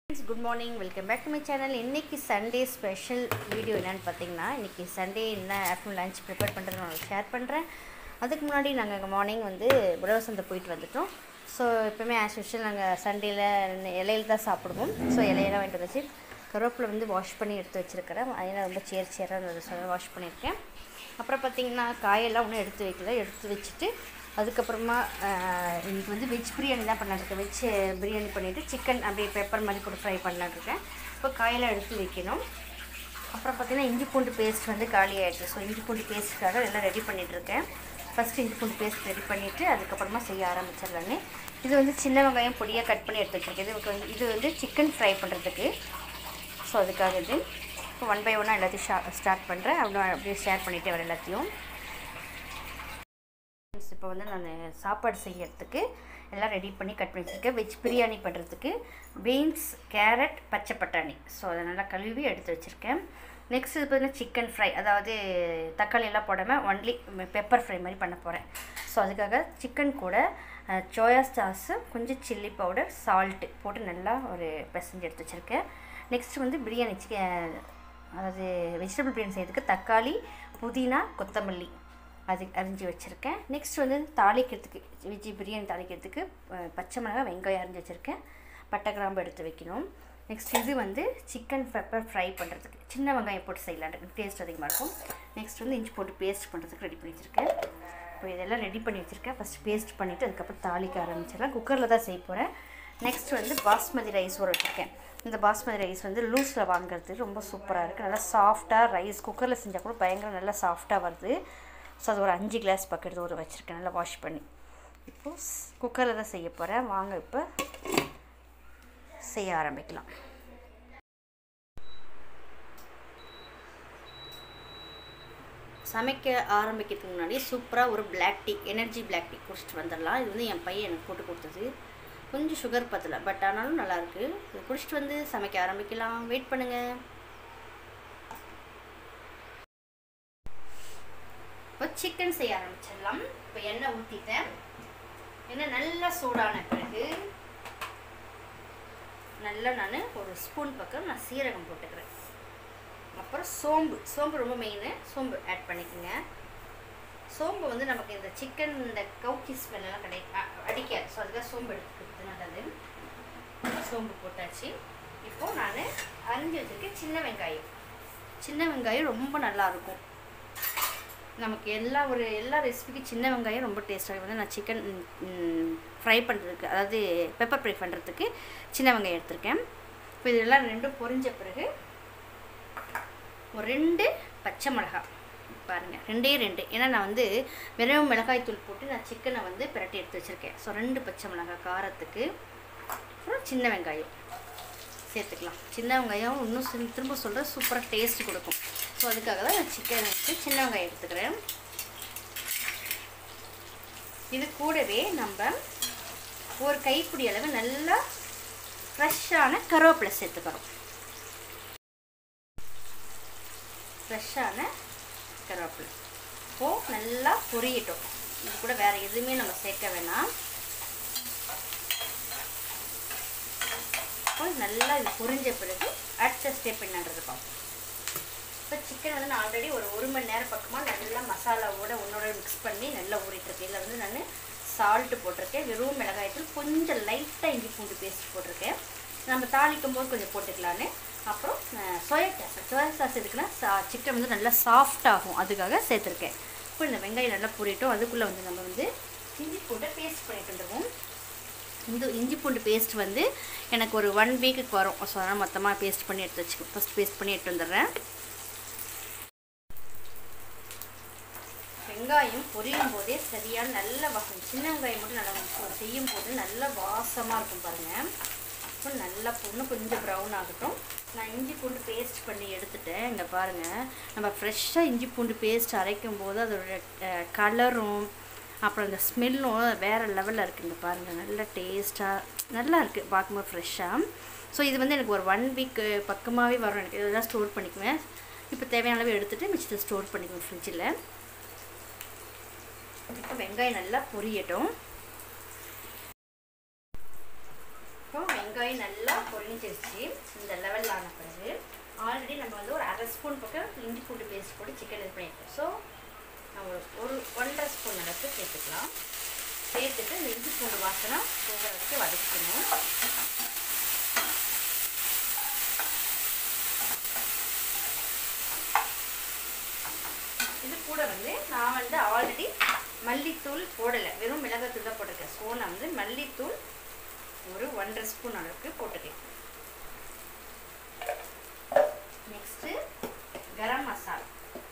Good morning welcome back to my channel இன்றைக்கி Sunday special video என்னென்னு பார்த்தீங்கன்னா இன்றைக்கி சண்டே என்ன ஆஃப்டர்நூன் லஞ்ச் ப்ரிப்பேர் பண்ணுறது நான் ஷேர் பண்ணுறேன் அதுக்கு முன்னாடி நாங்கள் மார்னிங் வந்து புடவை சந்தை போயிட்டு வந்துட்டோம் ஸோ எப்போவுமே ஆஸ் யூஷுவல் நாங்கள் சண்டேயில் இலையில தான் சாப்பிடுவோம் ஸோ இலையெல்லாம் வாங்கிட்டு வச்சு கருவேப்பிலை வந்து வாஷ் பண்ணி எடுத்து வச்சுருக்கிறேன் அதனால் ரொம்ப சேர் சேராக இருந்தது வாஷ் பண்ணியிருக்கேன் அப்புறம் பார்த்திங்கன்னா காயெல்லாம் ஒன்றும் எடுத்து வைக்கல எடுத்து வச்சுட்டு அதுக்கப்புறமா இன்றைக்கி வந்து வெஜ் பிரியாணி தான் பண்ணலான்ருக்கேன் வெஜ் பிரியாணி பண்ணிவிட்டு சிக்கன் அப்படியே பெப்பர் மாதிரி போட்டு ஃப்ரை பண்ணலான்ருக்கேன் இப்போ காயெல்லாம் எடுத்து வைக்கணும் அப்புறம் பார்த்திங்கன்னா இஞ்சி பூண்டு பேஸ்ட் வந்து காலி ஆகிடுச்சு ஸோ இஞ்சி பூண்டு பேஸ்ட்டுக்காக எல்லாம் ரெடி பண்ணிகிட்ருக்கேன் ஃபஸ்ட்டு இஞ்சி பூண்டு பேஸ்ட் ரெடி பண்ணிவிட்டு அதுக்கப்புறமா செய்ய ஆரம்பிச்சிடலான்னு இது வந்து சின்ன வெங்காயம் பொடியாக கட் பண்ணி எடுத்து வச்சுருக்கேன் இது வந்து இது வந்து சிக்கன் ஃப்ரை பண்ணுறதுக்கு ஸோ அதுக்காக இது இப்போ ஒன் பை ஒன்னாக எல்லாத்தையும் ஷா ஸ்டார்ட் பண்ணுறேன் அப்படியே அப்படியே ஷேர் பண்ணிவிட்டு வர எல்லாத்தையும் இப்போ வந்து நான் சாப்பாடு செய்யறதுக்கு எல்லாம் ரெடி பண்ணி கட் பண்ணி வச்சுருக்கேன் வெஜ் பிரியாணி பண்ணுறதுக்கு பீன்ஸ் கேரட் பச்சை பட்டாணி ஸோ அதை நல்லா கழுவி எடுத்து வச்சுருக்கேன் நெக்ஸ்ட் இது பார்த்தீங்கன்னா சிக்கன் ஃப்ரை அதாவது தக்காளி எல்லாம் போடாமல் ஒன்லி பெப்பர் ஃப்ரை மாதிரி பண்ண போகிறேன் ஸோ அதுக்காக சிக்கன் கூட சோயா சாஸு கொஞ்சம் சில்லி பவுடர் சால்ட்டு போட்டு நல்லா ஒரு பெசஞ்சு எடுத்து வச்சுருக்கேன் நெக்ஸ்ட் வந்து பிரியாணி அதாவது வெஜிடபிள் பிரியாணி செய்யறதுக்கு தக்காளி புதினா கொத்தமல்லி அது அரிஞ்சு வச்சுருக்கேன் நெக்ஸ்ட் வந்து தாளிக்கிறதுக்கு வெஜ் பிரியாணி தாளிக்கிறதுக்கு பச்சை மிளகாய் வெங்காயம் அரிஞ்சு வச்சுருக்கேன் பட்டை கிராம்பு எடுத்து வைக்கணும் நெக்ஸ்ட் இது வந்து சிக்கன் பெப்பர் ஃப்ரை பண்ணுறதுக்கு சின்ன வெங்காயம் போட்டு செய்யலான் டேஸ்ட் அதிகமாக இருக்கும் நெக்ஸ்ட் வந்து இஞ்சி போட்டு பேஸ்ட் பண்ணுறதுக்கு ரெடி பண்ணி வச்சுருக்கேன் இப்போ இதெல்லாம் ரெடி பண்ணி வச்சுருக்கேன் ஃபஸ்ட் பேஸ்ட் பண்ணிவிட்டு அதுக்கப்புறம் தாளிக்க ஆரம்பிச்சிடலாம் குக்கரில் தான் செய்ய போகிறேன் நெக்ஸ்ட் வந்து பாஸ்மதி ரைஸ் ஊற வச்சுருக்கேன் இந்த பாஸ்மதி ரைஸ் வந்து லூஸில் வாங்குறது ரொம்ப சூப்பராக இருக்குது நல்லா சாஃப்டாக ரைஸ் குக்கரில் செஞ்சால் கூட பயங்கர நல்லா சாஃப்டாக வருது ஸோ அது ஒரு அஞ்சு கிளாஸ் பக்கெட் ஊற வச்சுருக்கேன் நல்லா வாஷ் பண்ணி இப்போது குக்கரில் தான் செய்ய போகிறேன் வாங்க இப்போ செய்ய ஆரம்பிக்கலாம் சமைக்க ஆரம்பிக்கிறதுக்கு முன்னாடி சூப்பராக ஒரு black tea energy black tea குடிச்சிட்டு வந்துடலாம் இது வந்து என் பையன் எனக்கு போட்டு கொடுத்தது கொஞ்சம் சுகர் பத்தலை பட் ஆனாலும் நல்லாயிருக்கு இது குடிச்சிட்டு வந்து சமைக்க ஆரம்பிக்கலாம் வெயிட் பண்ணுங்கள் இப்போ சிக்கன் செய்ய ஆரம்பிச்சிடலாம் இப்போ எண்ணெய் ஊற்றிட்டேன் எண்ணெய் நல்லா சூடான பிறகு நல்லா நான் ஒரு ஸ்பூன் பக்கம் நான் சீரகம் போட்டுக்கிறேன் அப்புறம் சோம்பு சோம்பு ரொம்ப மெயின் சோம்பு ஆட் பண்ணிக்கோங்க சோம்பு வந்து நமக்கு இந்த சிக்கன் இந்த கவுக்கி ஸ்மெல்லாம் கிடை அடிக்காது ஸோ அதுக்காக சோம்பு எடுத்துக்கிறது நல்லது சோம்பு போட்டாச்சு இப்போது நான் அரிஞ்சு வச்சுருக்கேன் சின்ன வெங்காயம் சின்ன வெங்காயம் ரொம்ப நல்லாயிருக்கும் நமக்கு எல்லா ஒரு எல்லா ரெசிபிக்கும் சின்ன வெங்காயம் ரொம்ப டேஸ்ட்டாக வந்து நான் சிக்கன் ஃப்ரை பண்ணுறதுக்கு அதாவது பெப்பர் ஃப்ரை பண்ணுறதுக்கு சின்ன வெங்காயம் எடுத்திருக்கேன் இப்போ இதெல்லாம் ரெண்டும் பொரிஞ்ச பிறகு ஒரு ரெண்டு பச்சை மிளகாய் பாருங்கள் ரெண்டே ரெண்டு ஏன்னா நான் வந்து வெறும் மிளகாய் தூள் போட்டு நான் சிக்கனை வந்து பிரட்டி எடுத்து வச்சுருக்கேன் ஸோ ரெண்டு பச்சை மிளகாய் காரத்துக்கு அப்புறம் சின்ன வெங்காயம் சேர்த்துக்கலாம் சின்ன வெங்காயம் இன்னும் திரும்ப சொல்கிறேன் சூப்பராக டேஸ்ட் கொடுக்கும் ஸோ அதுக்காக தான் நான் சிக்கன் வச்சு சின்ன வெங்காயம் எடுத்துக்கிறேன் இது கூடவே நம்ம ஒரு கைப்பிடி அளவு நல்லா ஃப்ரெஷ்ஷான கருவேப்பிலை சேர்த்துக்கிறோம் ஃப்ரெஷ்ஷான கருவேப்பிலை இப்போது நல்லா பொரியட்டும் இது கூட வேறு எதுவுமே நம்ம சேர்க்க வேணாம் இப்போ நல்லா இது பொரிஞ்ச பிறகு அடுத்த ஸ்டெப் என்னன்றது பார்ப்போம் இப்போ சிக்கன் வந்து நான் ஆல்ரெடி ஒரு ஒரு மணி நேரம் பக்கமாக நல்லா மசாலாவோட உன்னோட மிக்ஸ் பண்ணி நல்லா ஊறிட்டுருக்கேன் இதில் வந்து நான் சால்ட்டு போட்டிருக்கேன் வெறும் மிளகாயத்தூள் கொஞ்சம் லைட்டாக இஞ்சி பூண்டு பேஸ்ட் போட்டிருக்கேன் நம்ம தாளிக்கும் போது கொஞ்சம் போட்டுக்கலான்னு அப்புறம் சோயா சாஸ் சோயா சாஸ் எதுக்குன்னா சா சிக்கன் வந்து நல்லா சாஃப்ட் ஆகும் அதுக்காக சேர்த்துருக்கேன் இப்போ இந்த வெங்காயம் நல்லா பொரியட்டும் அதுக்குள்ளே வந்து நம்ம வந்து இஞ்சி பூண்டை பேஸ்ட் பண்ணிட்டு வந்துடுவோம் இந்த இஞ்சி பூண்டு பேஸ்ட் வந்து எனக்கு ஒரு ஒன் வீக்குக்கு வரும் ஸோ அதனால் மொத்தமாக பேஸ்ட் பண்ணி எடுத்து வச்சுக்கோ ஃபஸ்ட் பேஸ்ட் பண்ணி எடுத்து வந்துடுறேன் வெங்காயம் பொரியும் போதே சரியான நல்ல வாசம் சின்ன வெங்காயம் மட்டும் நல்லா செய்யும் போது நல்ல வாசமாக இருக்கும் பாருங்கள் அப்புறம் நல்லா பொண்ணு கொஞ்சம் ப்ரௌன் ஆகட்டும் நான் இஞ்சி பூண்டு பேஸ்ட் பண்ணி எடுத்துட்டேன் இங்கே பாருங்கள் நம்ம ஃப்ரெஷ்ஷாக இஞ்சி பூண்டு பேஸ்ட் அரைக்கும் போது அதோட கலரும் அப்புறம் இந்த ஸ்மெல்லும் வேறு லெவலில் இருக்குங்க பாருங்கள் நல்ல டேஸ்ட்டாக நல்லா இருக்குது பார்க்கும்போது ஃப்ரெஷ்ஷாக ஸோ இது வந்து எனக்கு ஒரு ஒன் வீக் பக்கமாகவே வரும் எனக்கு இதெல்லாம் ஸ்டோர் பண்ணிக்குவேன் இப்போ தேவையான அளவு எடுத்துகிட்டு மிச்சத்தை ஸ்டோர் பண்ணிக்குவேன் ஃப்ரிட்ஜில் இப்போ வெங்காயம் நல்லா பொரியட்டும் இப்போ வெங்காயம் வெங்காயம் நல்லா பொரிஞ்சிருச்சு இந்த லெவலில் ஆன பிறகு ஆல்ரெடி நம்ம வந்து ஒரு அரை ஸ்பூன் பக்கம் இஞ்சி பூண்டு பேஸ்ட் போட்டு சிக்கன் இது பண்ணியிருக்கோம் ஸோ நம்ம ஒரு ஒன்றரை ஸ்பூன் அளவுக்கு சேர்த்துக்கலாம் சேர்த்துட்டு இந்த இஞ்சி பூண்டு வாசனை போகிற வரைக்கும் வதக்கணும் இது கூட வந்து நான் வந்து ஆல்ரெடி மல்லித்தூள் போடலை வெறும் மிளகாத்தூள் தான் போட்டிருக்கேன் ஸோ நான் வந்து மல்லித்தூள் ஒரு ஒன்றரை ஸ்பூன் அளவுக்கு போட்டுக்கேன் நெக்ஸ்ட்டு கரம் மசாலா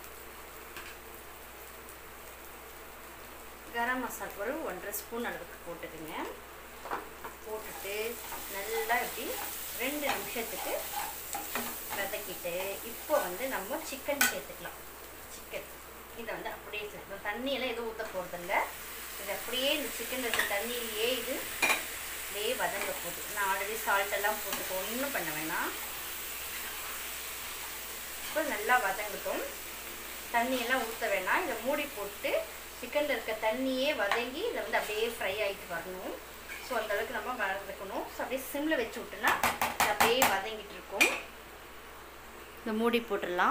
கரம் மசாலா ஒரு ஒன்றரை ஸ்பூன் அளவுக்கு போட்டுக்குங்க போட்டுட்டு நல்லா இப்படி ரெண்டு நிமிஷத்துக்கு வதக்கிட்டு இப்போ வந்து நம்ம சிக்கன் சேர்த்துக்கலாம் சிக்கன் இதை வந்து அப்படியே சேர்க்கணும் தண்ணியெல்லாம் எதுவும் ஊற்ற போகிறதில்ல இது அப்படியே இந்த சிக்கன் இருக்க தண்ணியிலேயே இது அப்படியே வதங்க போகுது நான் ஆல்ரெடி சால்ட் எல்லாம் போட்டுக்கோ ஒன்றும் பண்ண வேணாம் இப்போ நல்லா வதங்கட்டும் தண்ணியெல்லாம் ஊற்ற வேணாம் இதை மூடி போட்டு சிக்கனில் இருக்க தண்ணியே வதங்கி இதை வந்து அப்படியே ஃப்ரை ஆகிட்டு வரணும் ஸோ அந்த அளவுக்கு நம்ம வதக்கணும் ஸோ அப்படியே சிம்மில் வச்சு விட்டோன்னா இது அப்படியே வதங்கிட்டு இருக்கும் இந்த மூடி போட்டுடலாம்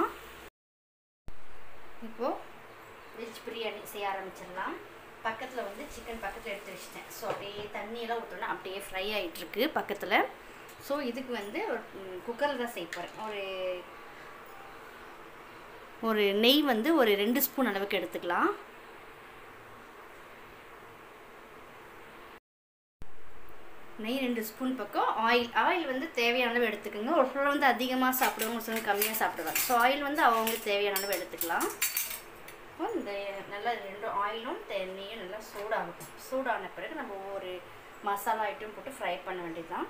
இப்போது வெஜ் பிரியாணி செய்ய ஆரம்பிச்சிடலாம் பக்கத்தில் வந்து சிக்கன் பக்கத்தில் எடுத்து வச்சிட்டேன் ஸோ அப்படியே தண்ணியெல்லாம் ஊற்றோன்னா அப்படியே ஃப்ரை ஆகிட்டுருக்கு பக்கத்தில் ஸோ இதுக்கு வந்து ஒரு குக்கரில் தான் செய்ய போகிறேன் ஒரு ஒரு நெய் வந்து ஒரு ரெண்டு ஸ்பூன் அளவுக்கு எடுத்துக்கலாம் நெய் ரெண்டு ஸ்பூன் பக்கம் ஆயில் ஆயில் வந்து தேவையான அளவு எடுத்துக்கோங்க ஒரு சிலர் வந்து அதிகமாக சாப்பிடுவாங்க ஒரு சிலர் கம்மியாக சாப்பிடுவாங்க ஸோ ஆயில் வந்து அவங்க தேவையான அளவு எடுத்துக்கலாம் இப்போ இந்த நல்லா ரெண்டு ஆயிலும் நெய்யும் நல்லா சூடாகட்டும் சூடான பிறகு நம்ம ஒவ்வொரு மசாலா ஐட்டம் போட்டு ஃப்ரை பண்ண வேண்டியதுதான்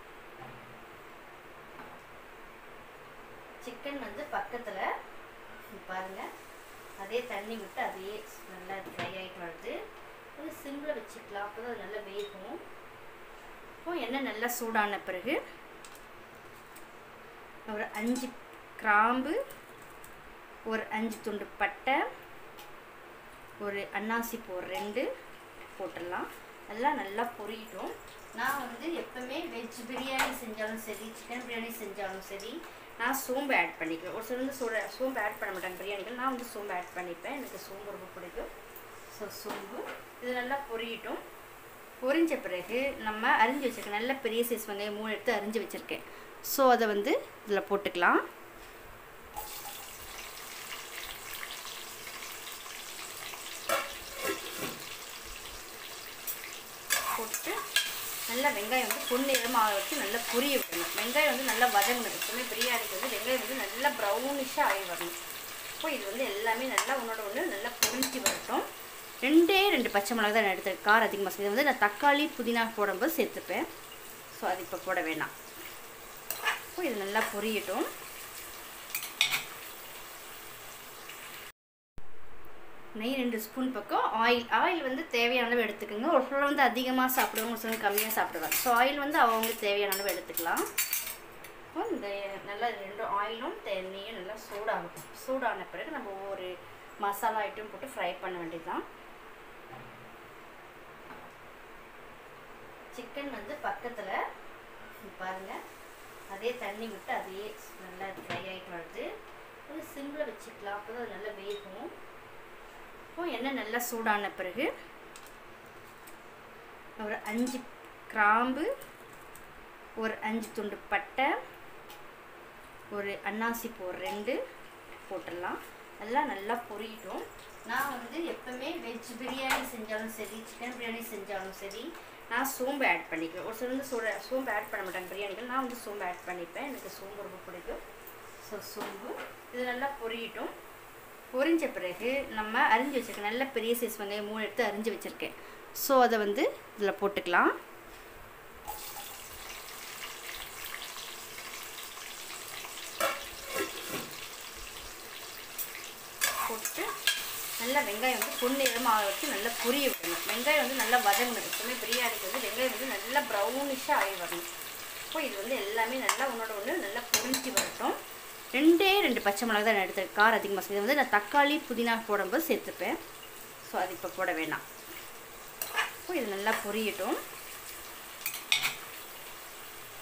சிக்கன் வந்து பக்கத்தில் பாருங்கள் அதே தண்ணி விட்டு அதே நல்லா ஃப்ரை ஆகிட்டு வருது கொஞ்சம் சிம்மில் வச்சுக்கலாம் அப்போ தான் அது நல்லா வேகும் இப்போ எண்ணெய் நல்லா சூடான பிறகு ஒரு அஞ்சு கிராம்பு ஒரு அஞ்சு துண்டு பட்டை ஒரு அன்னாசி பூ ரெண்டு போட்டுடலாம் எல்லாம் நல்லா பொரியட்டும் நான் வந்து எப்பவுமே வெஜ் பிரியாணி செஞ்சாலும் சரி சிக்கன் பிரியாணி செஞ்சாலும் சரி நான் சோம்பு ஆட் பண்ணிக்குவேன் ஒரு சிலர் வந்து சோட சோம்பு ஆட் பண்ண மாட்டாங்க பிரியாணிகள் நான் வந்து சோம்பு ஆட் பண்ணிப்பேன் எனக்கு சோம்பு ரொம்ப பிடிக்கும் ஸோ சோம்பு இது நல்லா பொரியட்டும் பொரிஞ்ச பிறகு நம்ம அரிஞ்சு வச்சுருக்கேன் நல்ல பெரிய சைஸ் வெங்காயம் மூணு எடுத்து அரிஞ்சு வச்சுருக்கேன் ஸோ அதை வந்து இதில் போட்டுக்கலாம் போட்டு நல்லா வெங்காயம் வந்து பொன்னிறமாக வச்சு நல்லா பொரிய விடணும் வெங்காயம் வந்து நல்லா வதங்கணும் எப்பவுமே பிரியாணிக்கு வந்து வெங்காயம் வந்து நல்லா ப்ரௌனிஷாக ஆகி வரணும் இப்போ இது வந்து எல்லாமே நல்லா உன்னோட ஒன்று நல்லா பொரிஞ்சு வரட்டும் ரெண்டே ரெண்டு பச்சை மிளகா தான் நான் எடுத்தேன் காரம் அதிகமாக சேர்த்து வந்து நான் தக்காளி புதினா போடும்போது சேர்த்துப்பேன் ஸோ அது இப்போ போட வேணாம் இப்போ இது நல்லா பொரியட்டும் நெய் ரெண்டு ஸ்பூன் பக்கம் ஆயில் ஆயில் வந்து தேவையான அளவு எடுத்துக்கோங்க ஒரு சிலர் வந்து அதிகமாக சாப்பிடுவாங்க ஒரு சிலர் கம்மியாக சாப்பிடுவாங்க ஸோ ஆயில் வந்து அவங்க தேவையான அளவு எடுத்துக்கலாம் இப்போ இந்த நல்லா ரெண்டு ஆயிலும் நெய்யும் நல்லா சூடாகட்டும் சூடான பிறகு நம்ம ஒவ்வொரு மசாலா ஐட்டம் போட்டு ஃப்ரை பண்ண வேண்டியதுதான் சிக்கன் வந்து பக்கத்தில் பாருங்கள் அதே தண்ணி விட்டு அதே நல்லா ஃப்ரை ஆகிட்டு வருது கொஞ்சம் சிம்மில் வச்சுக்கலாம் அப்போ தான் அது நல்லா வேகும் இப்போ எண்ணெய் நல்லா சூடான பிறகு ஒரு அஞ்சு கிராம்பு ஒரு அஞ்சு துண்டு பட்டை ஒரு அன்னாசி பூ ரெண்டு போட்டுடலாம் எல்லாம் நல்லா பொரியட்டும் நான் வந்து எப்பவுமே வெஜ் பிரியாணி செஞ்சாலும் சரி சிக்கன் பிரியாணி செஞ்சாலும் சரி நான் சோம்பு ஆட் பண்ணிக்குவேன் ஒரு சிலர் வந்து சோட சோம்பு ஆட் பண்ண மாட்டாங்க பிரியாணிகள் நான் வந்து சோம்பு ஆட் பண்ணிப்பேன் எனக்கு சோம்பு ரொம்ப பிடிக்கும் ஸோ சோம்பு இது நல்லா பொரியட்டும் பொரிஞ்ச பிறகு நம்ம அரிஞ்சு வச்சுருக்கேன் நல்ல பெரிய சைஸ் வெங்காயம் மூணு எடுத்து அரிஞ்சு வச்சுருக்கேன் ஸோ அதை வந்து இதில் போட்டுக்கலாம் போட்டு நல்லா வெங்காயம் வந்து பொன்னிறமாக வச்சு நல்லா பொரிய விடணும் வெங்காயம் வந்து நல்லா வதங்கணும் எப்பவுமே பிரியாணிக்கு வந்து வெங்காயம் வந்து நல்லா ப்ரௌனிஷாக ஆகி வரணும் இப்போ இது வந்து எல்லாமே நல்லா உன்னோட ஒன்று நல்லா பொரிஞ்சு வரட்டும் ரெண்டே ரெண்டு பச்சை மிளகா தான் நான் எடுத்தேன் காரம் அதிகமாக சேர்த்து வந்து நான் தக்காளி புதினா போடும்போது சேர்த்துப்பேன் ஸோ அது இப்போ போட வேணாம் இப்போ இது நல்லா பொரியட்டும்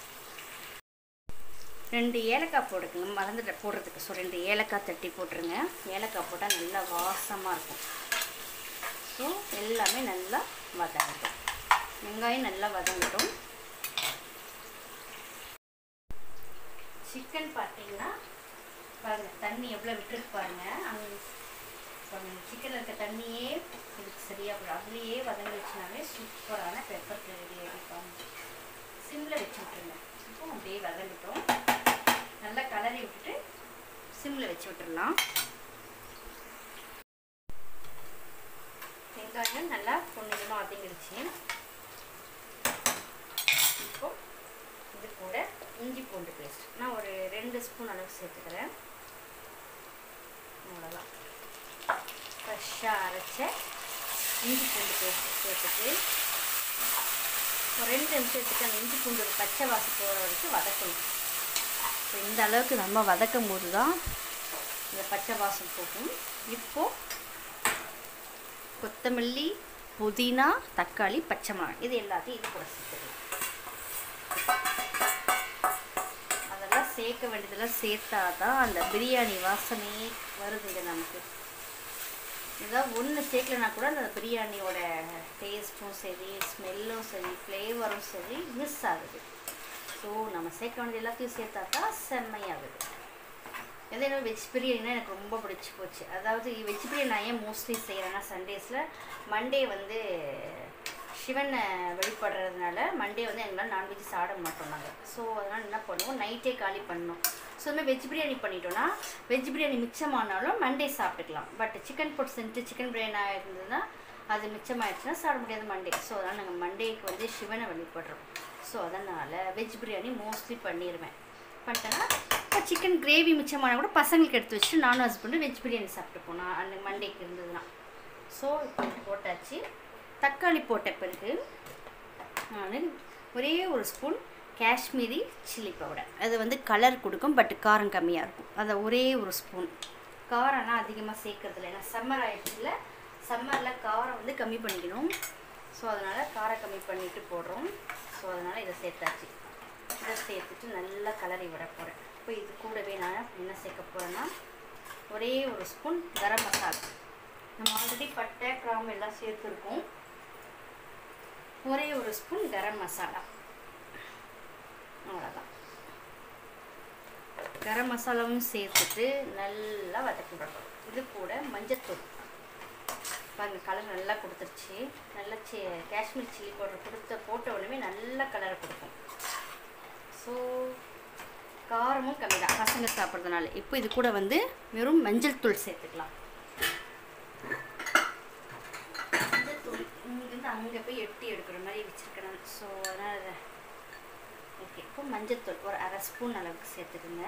ரெண்டு ஏலக்காய் போடுங்க மறந்துட்ட போடுறதுக்கு ஸோ ரெண்டு ஏலக்காய் தட்டி போட்டுருங்க ஏலக்காய் போட்டால் நல்லா வாசமாக இருக்கும் ஸோ எல்லாமே நல்லா வதங்கட்டும் வெங்காயம் நல்லா வதங்கட்டும் சிக்கன் பார்த்தீங்கன்னா பாருங்க தண்ணி எவ்வளோ விட்டுருக்கு பாருங்க அந்த சிக்கனில் இருக்க தண்ணியே இதுக்கு சரியாக போடும் அதுலேயே வதங்கி வச்சுனாலே சூப்பரான பெப்பர் ரெடி ஆகிப்பாங்க சிம்மில் வச்சு விட்டுருங்க இப்போ அப்படியே வதங்கட்டும் நல்லா கலரி விட்டுட்டு சிம்மில் வச்சு விட்டுடலாம் வெங்காயம் நல்லா பொன்னிறமாக வதங்கிடுச்சு இப்போ இது கூட இஞ்சி பூண்டு பேஸ்ட் நான் ஒரு ரெண்டு ஸ்பூன் அளவு சேர்த்துக்கிறேன் அவ்வளோதான் ஃப்ரெஷ்ஷாக அரைச்ச இஞ்சி பூண்டு பேஸ்ட் சேர்த்துட்டு ஒரு ரெண்டு நிமிஷத்துக்கு அந்த இஞ்சி பூண்டு பச்சை வாசம் போகிற வரைக்கும் வதக்கணும் ஸோ இந்த அளவுக்கு நம்ம வதக்கும் போது தான் இந்த பச்சை வாசம் போகும் இப்போது கொத்தமல்லி புதினா தக்காளி பச்சை மிளகாய் இது எல்லாத்தையும் இது கூட சேர்த்துக்கலாம் அதெல்லாம் சேர்க்க வேண்டியதெல்லாம் சேர்த்தா தான் அந்த பிரியாணி வாசனையே வருதுங்க நமக்கு ஏதாவது ஒன்று சேர்க்கலனா கூட அந்த பிரியாணியோட டேஸ்ட்டும் சரி ஸ்மெல்லும் சரி ஃப்ளேவரும் சரி மிஸ் ஆகுது ஸோ நம்ம சேர்க்க வேண்டியது எல்லாத்தையும் சேர்த்தா தான் செம்மையாகுது அதே மாதிரி வெஜ் பிரியாணினா எனக்கு ரொம்ப பிடிச்சி போச்சு அதாவது வெஜ் பிரியாணி நான் ஏன் மோஸ்ட்லி செய்கிறேன்னா சண்டேஸில் மண்டே வந்து சிவனை வழிபடுறதுனால மண்டே வந்து எங்களால் நான்வெஜ் சாப்பிட மாட்டோம் நாங்கள் ஸோ அதனால் என்ன பண்ணுவோம் நைட்டே காலி பண்ணணும் ஸோ இந்த வெஜ் பிரியாணி பண்ணிட்டோன்னா வெஜ் பிரியாணி மிச்சமானாலும் மண்டே சாப்பிட்டுக்கலாம் பட் சிக்கன் போட்டு செஞ்சு சிக்கன் பிரியாணி இருந்ததுன்னா அது மிச்சமாயிடுச்சுன்னா சாப்பிட முடியாது மண்டே ஸோ அதனால் நாங்கள் மண்டேக்கு வந்து சிவனை வழிபடுறோம் ஸோ அதனால் வெஜ் பிரியாணி மோஸ்ட்லி பண்ணிடுவேன் பண்ணிட்டேன்னா இப்போ சிக்கன் கிரேவி மிச்சமான கூட பசங்களுக்கு எடுத்து வச்சுட்டு நானும் ஹஸ்பண்டு வெஜ் பிரியாணி சாப்பிட்டு போனோம் அந்த மண்டேக்கு இருந்ததுன்னா ஸோ இப்போ போட்டாச்சு தக்காளி போட்ட பிறகு நான் ஒரே ஒரு ஸ்பூன் காஷ்மீரி சில்லி பவுடர் அது வந்து கலர் கொடுக்கும் பட் காரம் கம்மியாக இருக்கும் அதை ஒரே ஒரு ஸ்பூன் காரம்லாம் அதிகமாக சேர்க்கறதில்ல ஏன்னா சம்மர் ஆயிடுச்சுல சம்மரில் காரம் வந்து கம்மி பண்ணிக்கணும் ஸோ அதனால் காரம் கம்மி பண்ணிட்டு போடுறோம் ஸோ அதனால் இதை சேர்த்தாச்சு இதை சேர்த்துட்டு நல்லா கலரி விட போகிறேன் இப்போ இது கூடவே நான் என்ன சேர்க்க போகிறேன்னா ஒரே ஒரு ஸ்பூன் கரம் மசாலா நம்ம ஆல்ரெடி பட்டை கிராம்பு எல்லாம் சேர்த்துருக்கோம் ஒரே ஒரு ஸ்பூன் கரம் மசாலா அவ்வளோதான் கரம் மசாலாவும் சேர்த்துட்டு நல்லா வதக்கி விடணும் இது கூட மஞ்சத்தூள் பாருங்கள் கலர் நல்லா கொடுத்துருச்சு நல்லா சி காஷ்மீர் சில்லி பவுடர் கொடுத்த போட்ட உடனே நல்ல கலரை கொடுக்கும் ஸோ காரமும் கம்மி தான் பசங்க சாப்பிட்றதுனால இப்போ இது கூட வந்து வெறும் மஞ்சள் தூள் சேர்த்துக்கலாம் மஞ்சள் தூள் இங்கேருந்து அங்கே போய் எட்டி எடுக்கிற மாதிரி வச்சுருக்கேன் ஸோ அதனால் ஓகே இப்போ மஞ்சத்தூள் ஒரு அரை ஸ்பூன் அளவுக்கு சேர்த்துக்குங்க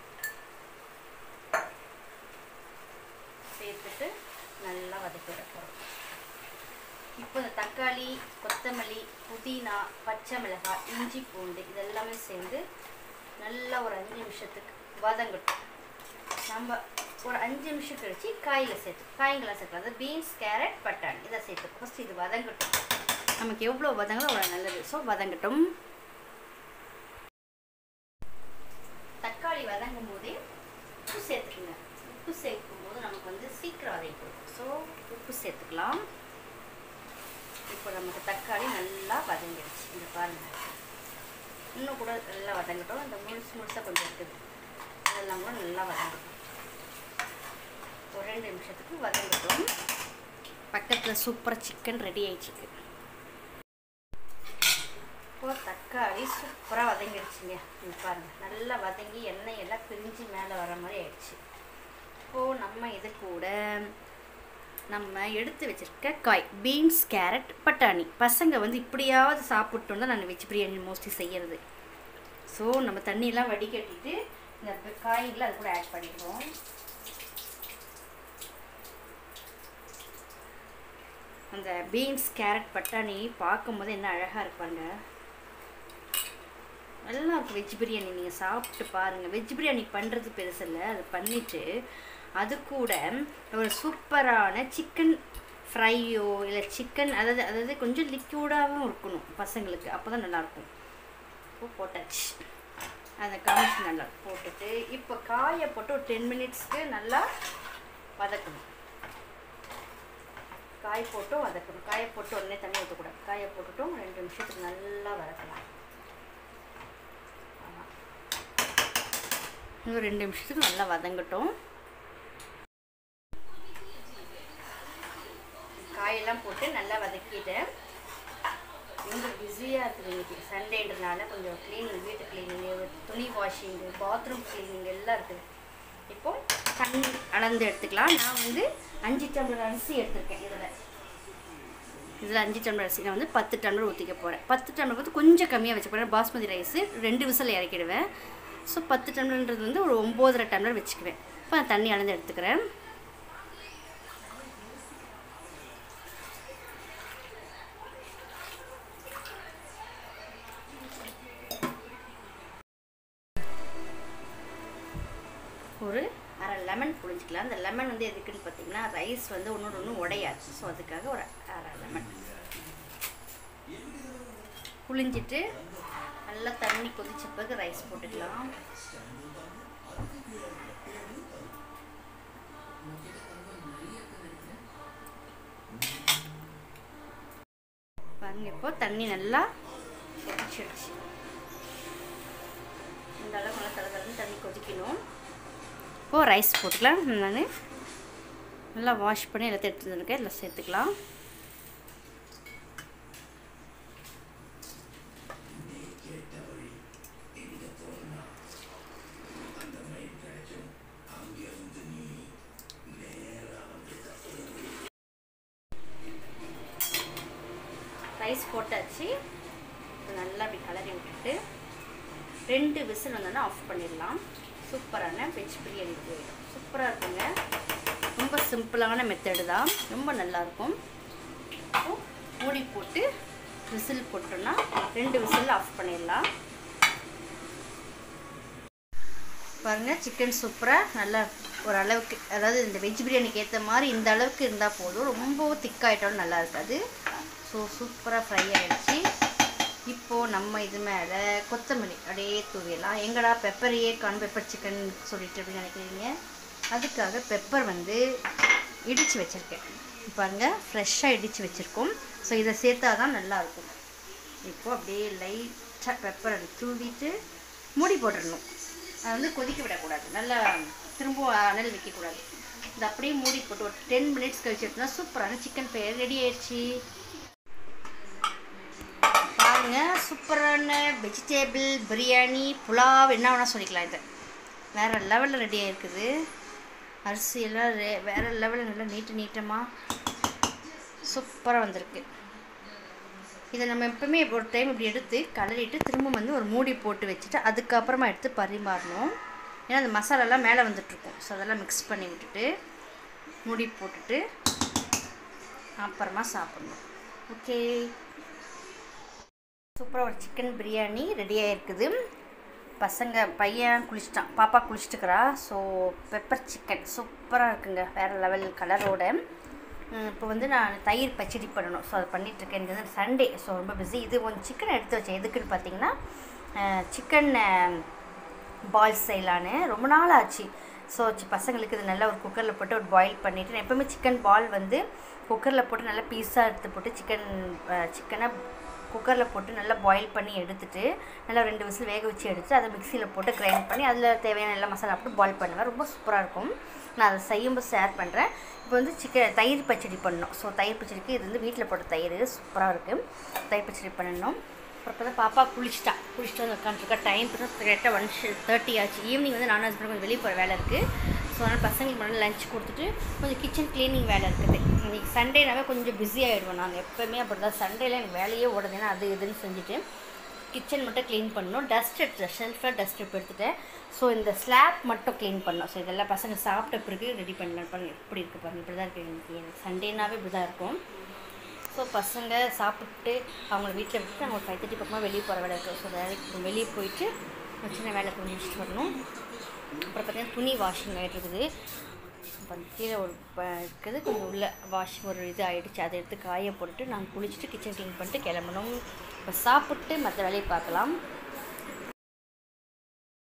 சேர்த்துட்டு நல்லா வதக்கி விட போகிறோம் இப்போ இந்த தக்காளி கொத்தமல்லி புதினா பச்சை மிளகாய் இஞ்சி பூண்டு இதெல்லாமே சேர்ந்து நல்லா ஒரு அஞ்சு நிமிஷத்துக்கு வதங்கட்டும் நம்ம ஒரு அஞ்சு நிமிஷம் கழிச்சு காயில் சேர்த்து காய்களை சேர்க்கலாம் அதாவது பீன்ஸ் கேரட் பட்டாணி இதை சேர்த்து ஃபஸ்ட் இது வதங்கட்டும் நமக்கு எவ்வளோ வதங்களோ அவ்வளோ நல்லது ஸோ வதங்கட்டும் தக்காளி வதங்கும் போதே உப்பு சேர்த்துக்குங்க உப்பு சேர்க்கும் போது நமக்கு வந்து சீக்கிரம் வதங்கிடும் ஸோ உப்பு சேர்த்துக்கலாம் இப்போ நமக்கு தக்காளி நல்லா வதங்கிடுச்சு இந்த பாருங்கள் இன்னும் கூட நல்லா வதங்கட்டும் இந்த முழுசு முழுசாக கொஞ்சம் இருக்குது அதெல்லாம் கூட நல்லா வதங்கட்டும் ஒரு ரெண்டு நிமிஷத்துக்கு வதங்கட்டும் பக்கத்தில் சூப்பர் சிக்கன் ரெடி ஆயிடுச்சு இப்போ தக்காளி சூப்பராக வதங்கிடுச்சுங்க இங்க பாருங்கள் நல்லா வதங்கி எண்ணெய் எல்லாம் பிரிஞ்சு மேலே வர மாதிரி ஆயிடுச்சு இப்போது நம்ம இது கூட நம்ம எடுத்து வச்சுருக்க காய் பீன்ஸ் கேரட் பட்டாணி பசங்க வந்து இப்படியாவது சாப்பிட்டோம் தான் நான் வெஜ் பிரியாணி மோஸ்ட்லி செய்கிறது ஸோ நம்ம தண்ணியெல்லாம் வடிகட்டிட்டு இந்த காய்களை அது கூட ஆட் பண்ணிடுவோம் அந்த பீன்ஸ் கேரட் பட்டாணி பார்க்கும்போது என்ன அழகாக இருப்பாங்க நல்லா இருக்கும் வெஜ் பிரியாணி நீங்கள் சாப்பிட்டு பாருங்கள் வெஜ் பிரியாணி பண்ணுறது பெருசு இல்லை அது பண்ணிவிட்டு அது கூட ஒரு சூப்பரான சிக்கன் ஃப்ரையோ இல்லை சிக்கன் அதாவது அதாவது கொஞ்சம் லிக்யூடாகவும் இருக்கணும் பசங்களுக்கு அப்போ தான் நல்லாயிருக்கும் இப்போ போட்டாச்சு அந்த கமிஷன் நல்லா போட்டுட்டு இப்போ காயை போட்டு ஒரு டென் மினிட்ஸ்க்கு நல்லா வதக்கணும் காய் போட்டும் வதக்கணும் காயை போட்டு உடனே தண்ணி ஊற்றக்கூடாது காயை போட்டுட்டும் ரெண்டு நிமிஷத்துக்கு நல்லா வதக்கலாம் ஆமா. இன்னும் ரெண்டு நிமிஷத்துக்கு நல்லா வதங்கட்டும் காயெல்லாம் போட்டு நல்லா வதக்கிட்டேன் ரொம்ப பிஸியாக இருக்குது இன்னைக்கு சண்டேன்றனால கொஞ்சம் க்ளீனிங் வீட்டு க்ளீனிங்கு துணி வாஷிங்கு பாத்ரூம் க்ளீனிங் எல்லாம் இருக்குது இப்போ தண்ணி அளந்து எடுத்துக்கலாம் நான் வந்து அஞ்சு டம்ளர் அரிசி எடுத்திருக்கேன் இதில் இதில் அஞ்சு டம்ளர் அரிசி நான் வந்து பத்து டம்ளர் ஊற்றிக்க போகிறேன் பத்து டம்ளர் வந்து கொஞ்சம் கம்மியாக வச்சு போகிறேன் பாஸ்மதி ரைஸு ரெண்டு விசில் இறக்கிடுவேன் ஸோ பத்து டம்ளர்ன்றது வந்து ஒரு ஒம்போதரை டம்ளர் வச்சுக்குவேன் இப்போ நான் தண்ணி அளந்து எடுத்துக்கிறேன் ஒரு அரை லெமன் புழிஞ்சிக்கலாம் அந்த லெமன் வந்து எதுக்குன்னு பார்த்தீங்கன்னா ரைஸ் வந்து ஒன்றோட ஒன்று உடையாது ஸோ அதுக்காக ஒரு அரை லெமன் புழிஞ்சிட்டு நல்லா தண்ணி கொதிச்ச பிறகு ரைஸ் போட்டுக்கலாம் பாருங்க இப்போ தண்ணி நல்லா கொதிச்சிடுச்சு இந்த அளவுக்கு நல்லா தலை தலை தண்ணி கொதிக்கணும் இப்போது ரைஸ் போட்டுக்கலாம் நான் நல்லா வாஷ் பண்ணி எல்லாத்தையும் எடுத்து வந்துருக்கேன் இதில் சேர்த்துக்கலாம் ரைஸ் போட்டாச்சு இப்போ நல்லா அப்படி கலரி விட்டுட்டு ரெண்டு விசில் வந்தோன்னா ஆஃப் பண்ணிடலாம் சூப்பரான வெஜ் பிரியாணி போயிடும் சூப்பராக இருக்குங்க ரொம்ப சிம்பிளான மெத்தடு தான் ரொம்ப நல்லாயிருக்கும் அப்போ மூடி போட்டு விசில் போட்டோன்னா ரெண்டு விசில் ஆஃப் பண்ணிடலாம் பாருங்கள் சிக்கன் சூப்பராக நல்லா ஓரளவுக்கு அதாவது இந்த வெஜ் பிரியாணிக்கு ஏற்ற மாதிரி இந்த அளவுக்கு இருந்தால் போதும் ரொம்ப திக்காயிட்டாலும் நல்லா இருக்காது ஸோ சூப்பராக ஃப்ரை ஆகிடுச்சு இப்போது நம்ம இது மேலே கொத்தமல்லி அப்படியே தூவிடலாம் எங்கடா பெப்பரையே கான் பெப்பர் சிக்கன் சொல்லிட்டு அப்படின்னு நினைக்கிறீங்க அதுக்காக பெப்பர் வந்து இடித்து வச்சுருக்கேன் பாருங்கள் ஃப்ரெஷ்ஷாக இடித்து வச்சுருக்கோம் ஸோ இதை சேர்த்தா தான் நல்லாயிருக்கும் இப்போது அப்படியே லைட்டாக பெப்பர் அப்படி தூவிட்டு மூடி போட்டுடணும் அதை வந்து கொதிக்க விடக்கூடாது நல்லா திரும்பவும் அனல் வைக்கக்கூடாது இது அப்படியே மூடி போட்டு ஒரு டென் மினிட்ஸ் கழிச்சு எடுத்தோம்னா சூப்பரான சிக்கன் பெயர் ரெடி ஆயிடுச்சு பாருங்க சூப்பரான வெஜிடேபிள் பிரியாணி புலாவ் என்ன வேணால் சொல்லிக்கலாம் இது வேறு லெவலில் ரெடி ஆகிருக்குது அரிசியெல்லாம் ரே வேறு லெவலில் நல்லா நீட்டு நீட்டமாக சூப்பராக வந்திருக்கு இதை நம்ம எப்பவுமே ஒரு டைம் இப்படி எடுத்து கலரிட்டு திரும்ப வந்து ஒரு மூடி போட்டு வச்சுட்டு அதுக்கப்புறமா எடுத்து பரிமாறணும் ஏன்னா அந்த மசாலாலாம் மேலே வந்துட்டுருக்கும் ஸோ அதெல்லாம் மிக்ஸ் பண்ணி விட்டுட்டு மூடி போட்டுட்டு அப்புறமா சாப்பிடணும் ஓகே சூப்பராக ஒரு சிக்கன் பிரியாணி ரெடியாக இருக்குது பசங்க பையன் குளிச்சிட்டான் பாப்பா குளிச்சுட்டுக்கிறா ஸோ பெப்பர் சிக்கன் சூப்பராக இருக்குங்க வேறு லெவல் கலரோட இப்போ வந்து நான் தயிர் பச்சடி பண்ணணும் ஸோ அது பண்ணிகிட்ருக்கேன் இது வந்து சண்டே ஸோ ரொம்ப பிஸி இது கொஞ்சம் சிக்கன் எடுத்து வச்சேன் எதுக்குன்னு பார்த்தீங்கன்னா சிக்கன் பால்ஸ் செய்யலான்னு ரொம்ப நாள் ஆச்சு ஸோ பசங்களுக்கு இது நல்லா ஒரு குக்கரில் போட்டு ஒரு பாயில் பண்ணிவிட்டு நான் எப்போவுமே சிக்கன் பால் வந்து குக்கரில் போட்டு நல்லா பீஸாக எடுத்து போட்டு சிக்கன் சிக்கனை குக்கரில் போட்டு நல்லா பாயில் பண்ணி எடுத்துட்டு நல்லா ரெண்டு விசில் வேக வச்சு எடுத்து அதை மிக்சியில் போட்டு கிரைண்ட் பண்ணி அதில் தேவையான எல்லா மசாலா போட்டு பாயில் பண்ணுவேன் ரொம்ப சூப்பராக இருக்கும் நான் அதை செய்யும்போது ஷேர் பண்ணுறேன் இப்போ வந்து சிக்கன் தயிர் பச்சடி பண்ணணும் ஸோ தயிர் பச்சடிக்கு இது வந்து வீட்டில் போட்ட தயிர் சூப்பராக இருக்குது தயிர் பச்சடி பண்ணணும் அப்புறம் இப்போ தான் பாப்பா குளிச்சிட்டா குளிச்சுட்டு வந்து உட்காந்துருக்கா டைம் இப்போ கரெக்டாக ஒன் தேர்ட்டி ஆச்சு ஈவினிங் வந்து நான் ஹஸ்பண்ட் கொஞ்சம் வெளியே போகிற வேலை இருக்குது ஸோ அதனால் பசங்களுக்கு முன்னாடி லஞ்ச் கொடுத்துட்டு கொஞ்சம் கிச்சன் க்ளீனிங் வேலை இருக்குது இன்றைக்கி சண்டேனாவே கொஞ்சம் பிஸி ஆகிடுவோம் நாங்கள் எப்போவுமே அப்படி தான் சண்டேல எனக்கு வேலையே ஓடுதுன்னா அது இதுன்னு செஞ்சுட்டு கிச்சன் மட்டும் க்ளீன் பண்ணணும் டஸ்ட் எடுத்து ஷெல்ஃபில் டஸ்ட் எடுத்துட்டேன் ஸோ இந்த ஸ்லாப் மட்டும் க்ளீன் பண்ணோம் ஸோ இதெல்லாம் பசங்க சாப்பிட்ட பிறகு ரெடி பண்ணலாம் பாருங்க எப்படி இருக்குது பாருங்க இப்படி தான் இருக்குது எனக்கு எனக்கு சண்டேனாவே இப்படி தான் இருக்கும் ஸோ பசங்க சாப்பிட்டு அவங்க வீட்டில் விட்டு அவங்க ஃபைவ் தேர்ட்டி பக்கமாக வெளியே போகிற வேலை இருக்குது ஸோ வேலைக்கு வெளியே போயிட்டு ஒரு சின்ன வேலை கொஞ்சம் முடிச்சுட்டு வரணும் அப்புறம் பார்த்தீங்கன்னா துணி வாஷிங் ஆகிட்டு இருக்குது அப்புறம் கீழே ஒரு ப இருக்குது கொஞ்சம் உள்ள வாஷிங் ஒரு இது ஆகிடுச்சு அதை எடுத்து காய போட்டுட்டு நாங்கள் குளிச்சுட்டு கிச்சன் க்ளீன் பண்ணிட்டு கிளம்பணும் இப்போ சாப்பிட்டு மற்ற வேலையை பார்க்கலாம்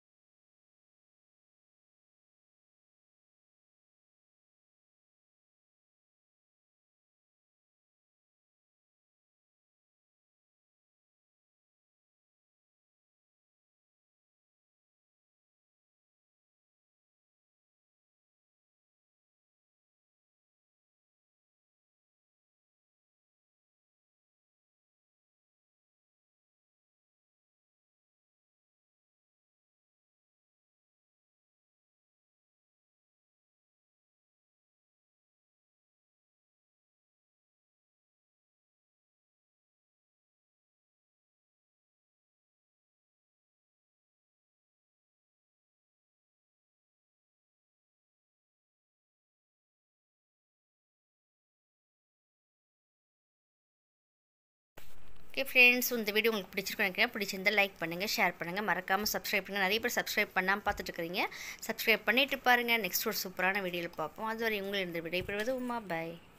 ஓகே ஃப்ரெண்ட்ஸ் இந்த வீடியோ உங்களுக்கு பிடிச்சிருக்கும் நினைக்கிறேன் பிடிச்சிருந்தா லைக் பண்ணுங்கள் ஷேர் பண்ணுங்கள் மறக்காமல் சப்ஸ்கிரைப் பண்ணுங்கள் நிறைய பேர் சப்ஸ்கிரைப் பண்ணாமல் பார்த்துட்டு இருக்கிறீங்க சப்ஸ்கிரைப் பண்ணிட்டு பாருங்கள் நெக்ஸ்ட் ஒரு சூப்பரான வீடியோவில் பார்ப்போம் அதுவரை உங்களிருந்து விடைபெறுவது உமா பாய்